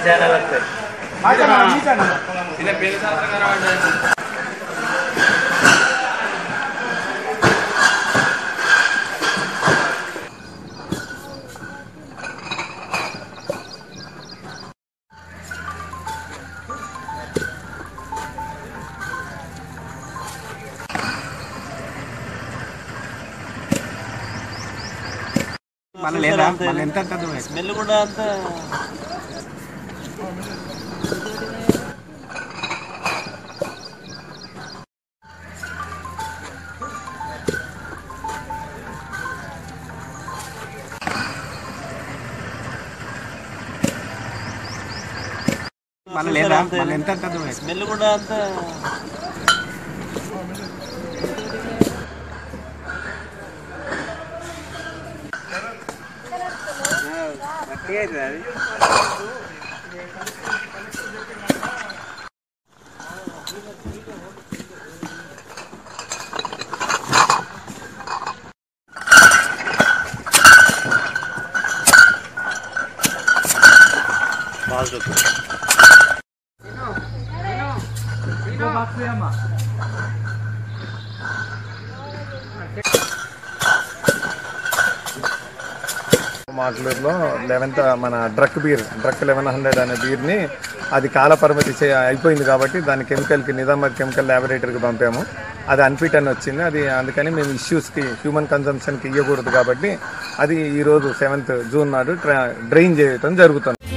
channel వస్తాయి మళ్ళీ లేదా మళ్ళీ ఎంత ఎంత దూరం స్మెల్ కూడా అంతా మళ్ళీ లేదా మళ్ళీ ఎంత ఎంత దూరం స్మెల్ కూడా అంతా మాటలూరులో లెవెన్త్ మన డ్రక్ బీర్ డ్రక్ లెవెన్ హండ్రెడ్ అనే బీర్ని అది కాల పరిమితి చే అయిపోయింది కాబట్టి దాని కెమికల్కి నిజామాబాద్ కెమికల్ ల్యాబొరేటరీకి పంపాము అది అన్ఫిట్ అని వచ్చింది అది అందుకని మేము ఇష్యూస్కి హ్యూమన్ కన్సంప్షన్కి ఇవ్వకూడదు కాబట్టి అది ఈరోజు సెవెంత్ జూన్ నాడు ట్రా డ్రైన్ చేయటం జరుగుతుంది